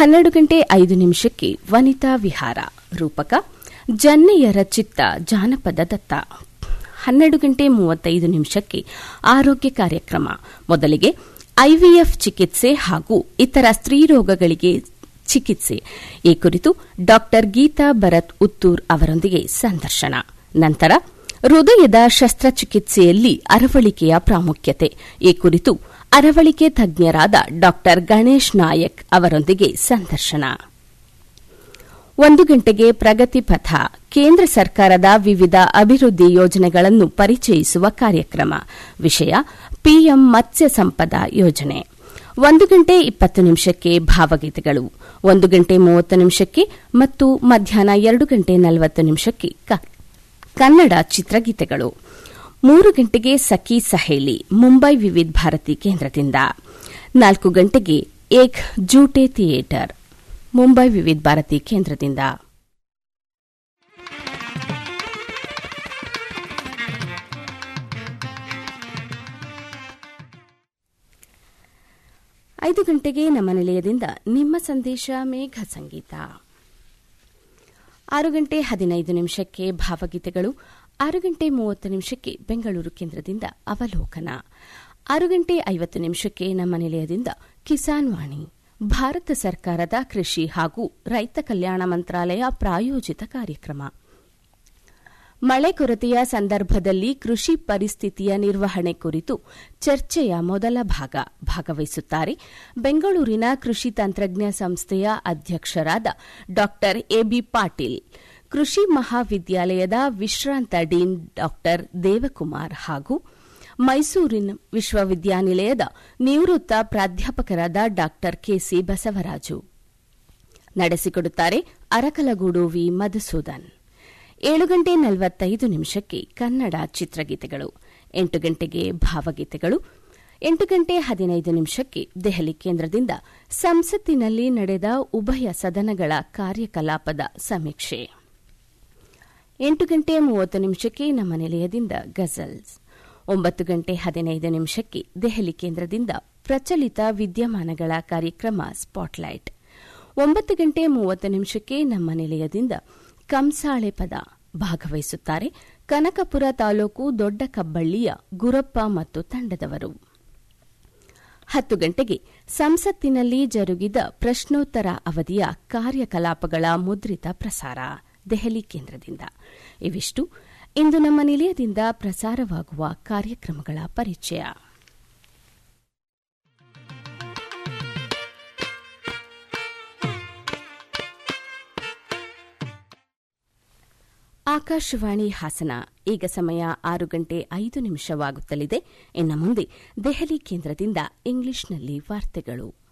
ಹನ್ನೆರಡು ಗಂಟೆ ಐದು ನಿಮಿಷಕ್ಕೆ ವನಿತಾ ವಿಹಾರ ರೂಪಕ ಜನ್ನೆಯರ ಚಿತ್ತ ಜಾನಪದ ದತ್ತ ಹನ್ನೆರಡು ಗಂಟೆ ಮೂವತ್ತೈದು ನಿಮಿಷಕ್ಕೆ ಆರೋಗ್ಯ ಕಾರ್ಯಕ್ರಮ ಮೊದಲಿಗೆ ಐವಿಎಫ್ ಚಿಕಿತ್ಸೆ ಹಾಗೂ ಇತರ ಸ್ತ್ರೀರೋಗಗಳಿಗೆ ಚಿಕಿತ್ಸೆ ಈ ಕುರಿತು ಡಾಕ್ಟರ್ ಗೀತಾ ಭರತ್ ಉತ್ತೂರ್ ಅವರೊಂದಿಗೆ ಸಂದರ್ಶನ ನಂತರ ಹೃದಯದ ಶಸ್ತ್ರಚಿಕಿತ್ಸೆಯಲ್ಲಿ ಅರವಳಿಕೆಯ ಪ್ರಾಮುಖ್ಯತೆ ಈ ಕುರಿತು ಅರವಳಿಕೆ ತಜ್ಞರಾದ ಡಾಕ್ಟರ್ ಗಣೇಶ್ ನಾಯಕ್ ಅವರೊಂದಿಗೆ ಸಂದರ್ಶನ ಒಂದು ಗಂಟೆಗೆ ಪ್ರಗತಿ ಪಥ ಕೇಂದ್ರ ಸರ್ಕಾರದ ವಿವಿಧ ಅಭಿವೃದ್ಧಿ ಯೋಜನೆಗಳನ್ನು ಪರಿಚಯಿಸುವ ಕಾರ್ಯಕ್ರಮ ವಿಷಯ ಪಿಎಂ ಮತ್ಸ್ಯ ಸಂಪದ ಯೋಜನೆ ಒಂದು ಗಂಟೆ ಇಪ್ಪತ್ತು ನಿಮಿಷಕ್ಕೆ ಭಾವಗೀತೆಗಳು ಒಂದು ಗಂಟೆ ಮೂವತ್ತು ನಿಮಿಷಕ್ಕೆ ಮತ್ತು ಮಧ್ಯಾಹ್ನ ಎರಡು ಗಂಟೆ ನಲವತ್ತು ನಿಮಿಷಕ್ಕೆ ಕನ್ನಡ ಚಿತ್ರಗೀತೆಗಳು ಮೂರು ಗಂಟೆಗೆ ಸಖಿ ಸಹೇಲಿ ಮುಂಬೈ ವಿವಿಧ ಭಾರತಿ ಕೇಂದ್ರದಿಂದ ನಾಲ್ಕು ಗಂಟೆಗೆ ಏಕ್ ಜೂಟೆ ಥಿಯೇಟರ್ ಮುಂಬೈ ವಿವಿಧ ಭಾರತಿ ಕೇಂದ್ರದಿಂದ ಐದು ಗಂಟೆಗೆ ನಮ್ಮ ನಿಲಯದಿಂದ ನಿಮ್ಮ ಸಂದೇಶ ಮೇಘ ಸಂಗೀತ ಆರು ಗಂಟೆ ಹದಿನೈದು ನಿಮಿಷಕ್ಕೆ ಭಾವಗೀತೆಗಳು ಆರು ಗಂಟೆ ಮೂವತ್ತು ನಿಮಿಷಕ್ಕೆ ಬೆಂಗಳೂರು ಕೇಂದ್ರದಿಂದ ಅವಲೋಕನ ಆರು ಗಂಟೆ ಐವತ್ತು ನಿಮಿಷಕ್ಕೆ ನಮ್ಮ ನಿಲಯದಿಂದ ಕಿಸಾನ್ ವಾಣಿ ಭಾರತ ಸರ್ಕಾರದ ಕೃಷಿ ಹಾಗೂ ರೈತ ಕಲ್ಯಾಣ ಮಂತ್ರಾಲಯ ಪ್ರಾಯೋಜಿತ ಕಾರ್ಯಕ್ರಮ ಮಳೆ ಕೊರತೆಯ ಸಂದರ್ಭದಲ್ಲಿ ಕೃಷಿ ಪರಿಸ್ಥಿತಿಯ ನಿರ್ವಹಣೆ ಕುರಿತು ಚರ್ಚೆಯ ಮೊದಲ ಭಾಗ ಭಾಗವಹಿಸುತ್ತಾರೆ ಬೆಂಗಳೂರಿನ ಕೃಷಿ ತಂತ್ರಜ್ಞ ಸಂಸ್ಥೆಯ ಅಧ್ಯಕ್ಷರಾದ ಡಾ ಎಬಿ ಪಾಟೀಲ್ ಕೃಷಿ ಮಹಾವಿದ್ಯಾಲಯದ ವಿಶ್ರಾಂತ ಡೀನ್ ಡಾ ದೇವಕುಮಾರ್ ಹಾಗೂ ಮೈಸೂರಿನ ವಿಶ್ವವಿದ್ಯಾನಿಲಯದ ನಿವೃತ್ತ ಪ್ರಾಧ್ಯಾಪಕರಾದ ಡಾ ಕೆಸಿ ಬಸವರಾಜು ನಡೆಸಿಕೊಡುತ್ತಾರೆ ಅರಕಲಗೂಡು ವಿ ಮಧುಸೂದನ್ ಏಳು ಗಂಟೆ ನಲವತ್ತೈದು ನಿಮಿಷಕ್ಕೆ ಕನ್ನಡ ಚಿತ್ರಗೀತೆಗಳು ಎಂಟು ಗಂಟೆಗೆ ಭಾವಗೀತೆಗಳು ಎಂಟು ಗಂಟೆ ಹದಿನೈದು ನಿಮಿಷಕ್ಕೆ ದೆಹಲಿ ಕೇಂದ್ರದಿಂದ ಸಂಸತ್ತಿನಲ್ಲಿ ನಡೆದ ಉಭಯ ಸದನಗಳ ಕಾರ್ಯಕಲಾಪದ ಸಮೀಕ್ಷೆ ಎಂಟು ಗಂಟೆ ಮೂವತ್ತು ನಿಮಿಷಕ್ಕೆ ನಮ್ಮ ನಿಲಯದಿಂದ ಗಜಲ್ಸ್ ಒಂಬತ್ತು ಗಂಟೆ ಹದಿನೈದು ನಿಮಿಷಕ್ಕೆ ದೆಹಲಿ ಕೇಂದ್ರದಿಂದ ಪ್ರಚಲಿತ ವಿದ್ಯಮಾನಗಳ ಕಾರ್ಯಕ್ರಮ ಸ್ಪಾಟ್ಲೈಟ್ ಒಂಬತ್ತು ಗಂಟೆ ಮೂವತ್ತು ನಿಮಿಷಕ್ಕೆ ನಮ್ಮ ನಿಲಯದಿಂದ ಕಂಸಾಳೆ ಪದ ಭಾಗವಹಿಸುತ್ತಾರೆ ಕನಕಪುರ ತಾಲೂಕು ದೊಡ್ಡ ಕಬ್ಬಳ್ಳಿಯ ಗುರಪ್ಪ ಮತ್ತು ತಂಡದವರು ಹತ್ತು ಗಂಟೆಗೆ ಸಂಸತ್ತಿನಲ್ಲಿ ಜರುಗಿದ ಪ್ರಶ್ನೋತ್ತರ ಅವಧಿಯ ಕಾರ್ಯಕಲಾಪಗಳ ಮುದ್ರಿತ ಪ್ರಸಾರ ದೆಹಲಿ ಕೇಂದ್ರದಿಂದ ಇವಿಷ್ಟು ಇಂದು ನಮ್ಮ ನಿಲಯದಿಂದ ಪ್ರಸಾರವಾಗುವ ಕಾರ್ಯಕ್ರಮಗಳ ಪರಿಚಯ ಆಕಾಶವಾಣಿ ಹಾಸನ ಈಗ ಸಮಯ ಆರು ಗಂಟೆ ಐದು ನಿಮಿಷವಾಗುತ್ತಲಿದೆ ಇನ್ನು ಮುಂದೆ ದೆಹಲಿ ಕೇಂದ್ರದಿಂದ ಇಂಗ್ಲಿಷ್ನಲ್ಲಿ ವಾರ್ತೆಗಳು